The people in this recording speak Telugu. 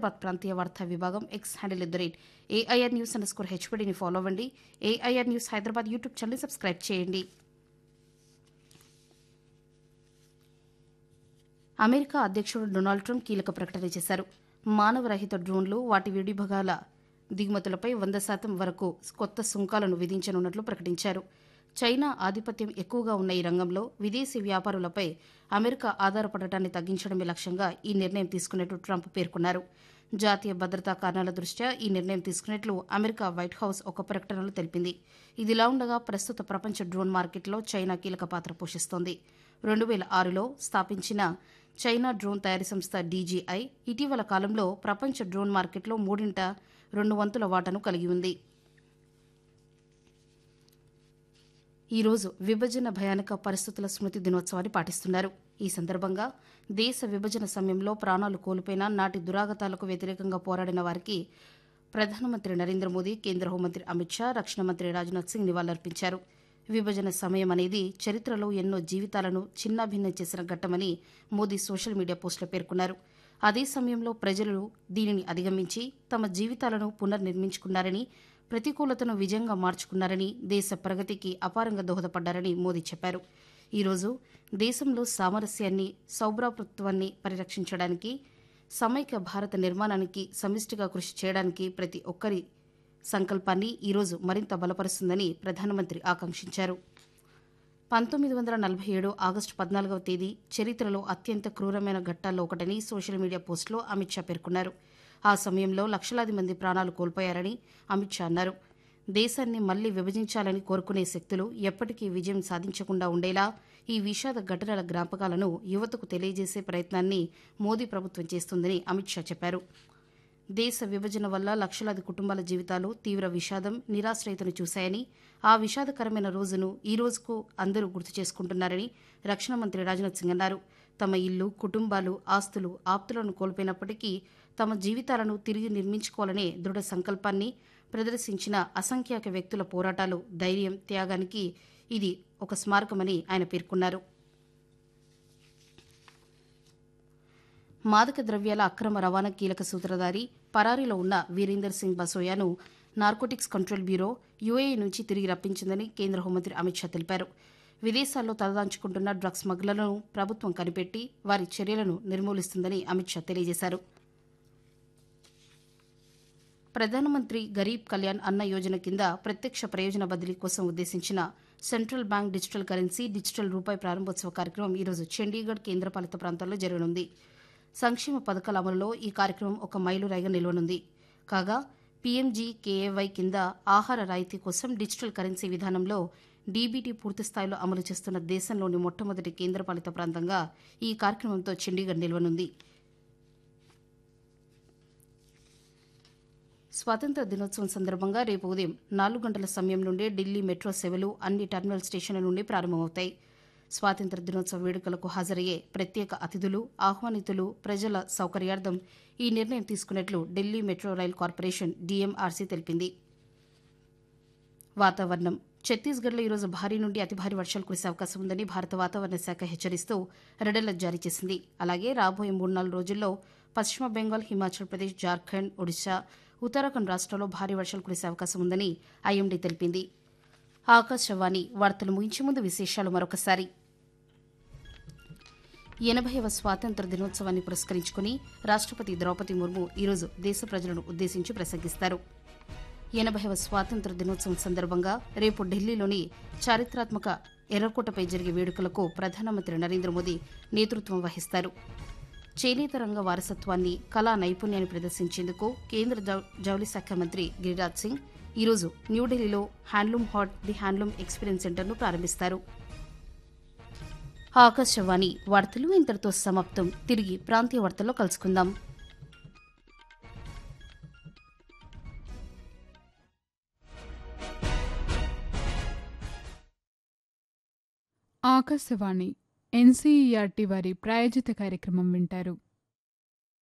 హైదరాబాద్ ప్రాంతీయ వార్తా విభాగం X handle at the rate AIR news underscore హెచ్పీడీని ఫాలో అవ్వండి AIR news Hyderabad YouTube channel subscribe చేయండి అమెరికా అధ్యక్షుడు డొనాల్డ్ ట్రంప్ కీలక ప్రకటన చేశారు మానవరహిత డ్రోన్లు వాటి విడిభాగాల దిగుమతులపై వంద శాతం వరకు కొత్త సుంకాలను విధించనున్నట్లు ప్రకటించారు చైనా ఆధిపత్యం ఎక్కువగా ఉన్న ఈ రంగంలో విదేశీ వ్యాపారులపై అమెరికా ఆధారపడటాన్ని తగ్గించడమే లక్ష్యంగా ఈ నిర్ణయం తీసుకున్నట్లు ట్రంప్ పేర్కొన్నారు జాతీయ భద్రతా కారణాల దృష్ట్యా ఈ నిర్ణయం తీసుకున్నట్లు అమెరికా వైట్ హౌస్ ఒక ప్రకటనలో తెలిపింది ఇదిలా ఉండగా ప్రస్తుత ప్రపంచ డ్రోన్ మార్కెట్లో చైనా కీలక పాత్ర పోషిస్తోంది రెండు వేల ఆరులో స్థాపించిన చైనా డ్రోన్ తయారీ సంస్థ డీజీఐ ఇటీవల కాలంలో ప్రపంచ డ్రోన్ మార్కెట్లో మూడింట రెండు వంతుల వాటాను కలిగి ఉంది ఈరోజు విభజన భయానక పరిస్థితుల స్మృతి దినోత్సవాన్ని పాటిస్తున్నారు ఈ సందర్భంగా దేశ విభజన సమయంలో ప్రాణాలు కోల్పోయిన నాటి దురాగతాలకు వ్యతిరేకంగా పోరాడిన వారికి ప్రధానమంత్రి నరేంద్ర మోదీ కేంద్ర హోంమంత్రి అమిత్ షా రక్షణ మంత్రి రాజ్నాథ్ సింగ్ నివాళులర్పించారు విభజన సమయం అనేది చరిత్రలో ఎన్నో జీవితాలను చిన్నాభిన్నం చేసిన ఘట్టమని మోదీ సోషల్ మీడియా పోస్టులో పేర్కొన్నారు అదే సమయంలో ప్రజలు దీనిని అధిగమించి తమ జీవితాలను పునర్నిర్మించుకున్నారని ప్రతికూలతను విజయంగా మార్చుకున్నారని దేశ ప్రగతికి అపారంగా దోహదపడ్డారని మోదీ చెప్పారు ఈరోజు దేశంలో సామరస్యాన్ని సౌభ్రాతృత్వాన్ని పరిరక్షించడానికి సమైక్య భారత నిర్మాణానికి సమిష్టిగా కృషి చేయడానికి ప్రతి ఒక్కరి సంకల్పాన్ని ఈరోజు మరింత బలపరుస్తుందని ప్రధానమంత్రి ఆకాంక్షించారు పంతొమ్మిది వందల నలభై ఏడు ఆగస్టు పద్నాలుగవ తేదీ చరిత్రలో అత్యంత క్రూరమైన ఘట్టాల్లో ఒకటని సోషల్ మీడియా పోస్టులో అమిత్ షా పేర్కొన్నారు ఆ సమయంలో లక్షలాది మంది ప్రాణాలు కోల్పోయారని అమిత్ షా అన్నారు దేశాన్ని మళ్లీ విభజించాలని కోరుకునే శక్తులు ఎప్పటికీ విజయం సాధించకుండా ఉండేలా ఈ విషాద ఘటనల జ్ఞాపకాలను యువతకు తెలియజేసే ప్రయత్నాన్ని మోదీ ప్రభుత్వం చేస్తుందని అమిత్ షా చెప్పారు దేశ విభజన వల్ల లక్షలాది కుటుంబాల జీవితాలు తీవ్ర విషాదం నిరాశ్రయతను చూశాయని ఆ విషాదకరమైన రోజును ఈ రోజుకు అందరూ గుర్తు చేసుకుంటున్నారని రక్షణ మంత్రి రాజ్నాథ్ సింగ్ అన్నారు తమ ఇల్లు కుటుంబాలు ఆస్తులు ఆప్తులను కోల్పోయినప్పటికీ తమ జీవితాలను తిరిగి నిర్మించుకోవాలనే దృఢ సంకల్పాన్ని ప్రదర్శించిన అసంఖ్యాక వ్యక్తుల పోరాటాలు ధైర్యం త్యాగానికి ఇది ఒక స్మారకమని ఆయన పేర్కొన్నారు మాదక ద్రవ్యాల అక్రమ రవాణా కీలక సూత్రధారి పరారీలో ఉన్న వీరేందర్ సింగ్ బసోయాను నార్కోటిక్స్ కంట్రోల్ బ్యూరో యుఏఈ నుంచి తిరిగి రప్పించిందని కేంద్ర హోంమంత్రి అమిత్ షా తెలిపారు విదేశాల్లో తలదాంచుకుంటున్న డ్రగ్స్ స్మగ్లర్లను ప్రభుత్వం కనిపెట్టి వారి చర్యలను నిర్మూలిస్తుందని అమిత్ షా తెలియజేశారు ప్రధానమంత్రి గరీబ్ కళ్యాణ్ అన్న యోజన కింద ప్రత్యక్ష ప్రయోజన బదిలీ కోసం ఉద్దేశించిన central bank digital currency digital రూపాయి ప్రారంభోత్సవ కార్యక్రమం ఈరోజు చండీగఢ్ కేంద్రపాలిత ప్రాంతాల్లో జరగనుంది సంక్షేమ పథకాల అమలులో ఈ కార్యక్రమం ఒక మైలురాయిగా నిలవనుంది కాగా పీఎంజీ కేఏవై కింద ఆహార రాయితీ కోసం డిజిటల్ కరెన్సీ విధానంలో డీబీటీ పూర్తి స్థాయిలో అమలు చేస్తున్న దేశంలోని మొట్టమొదటి కేంద్రపాలిత ప్రాంతంగా ఈ కార్యక్రమంతో చండీగఢ్ నిలవనుంది స్వాతంత్ర దినోత్సవం సందర్భంగా రేపు ఉదయం నాలుగు గంటల సమయం నుండే ఢిల్లీ మెట్రో సేవలు అన్ని టెర్మినల్ స్టేషన్ల నుండి ప్రారంభమవుతాయి స్వాతంత్ర దినోత్సవ వేడుకలకు హాజరయ్యే ప్రత్యేక అతిథులు ఆహ్వానితులు ప్రజల సౌకర్యార్థం ఈ నిర్ణయం తీసుకున్నట్లు Delhi metro rail corporation DMRC తెలిపింది వాతావరణం ఛత్తీస్గఢ్లో ఈరోజు భారీ నుండి అతి భారీ వర్షాలు కురిసే అవకాశం ఉందని భారత వాతావరణ శాఖ హెచ్చరిస్తూ రెడ్ అలర్ట్ జారీ చేసింది అలాగే రాబోయే మూడు నాలుగు రోజుల్లో పశ్చిమ బెంగాల్ హిమాచల్ ప్రదేశ్ జార్ఖండ్ ఒడిశా ఉత్తరాఖండ్ రాష్ట్రాల్లో భారీ వర్షాలు కురిసే అవకాశం ఉందని ఐఎండీ తెలిపింది ఆకాశవాణి వార్తలు ముగించే ముందు విశేషాలు మరొకసారి ఎనభైవ స్వాతంత్ర దినోత్సవాన్ని పురస్కరించుకుని రాష్ట్రపతి ద్రౌపది ముర్ము ఈరోజు దేశ ప్రజలను ఉద్దేశించి ప్రసంగిస్తారు ఎనభైవ స్వాతంత్ర దినోత్సవం సందర్భంగా రేపు ఢిల్లీలోని చారిత్రాత్మక ఎర్రకోటపై జరిగే వేడుకలకు ప్రధానమంత్రి నరేంద్ర మోదీ నేతృత్వం వహిస్తారు చేనేత రంగ వారసత్వాన్ని కళా నైపుణ్యాన్ని ప్రదర్శించేందుకు కేంద్ర జౌ- జౌళి శాఖ మంత్రి గిరిరాజ్ సింగ్ ఈరోజు న్యూఢిల్లీలో handloom haat the handloom experience సెంటర్ను ప్రారంభిస్తారు ఆకాశవాణి వార్తలు ఇంతటితో సమాప్తం తిరిగి ప్రాంతీయ వార్తల్లో కలుసుకుందాం ఆకాశవాణి ఎన్సీఈఆర్టీ వారి ప్రాయోజిత కార్యక్రమం వింటారు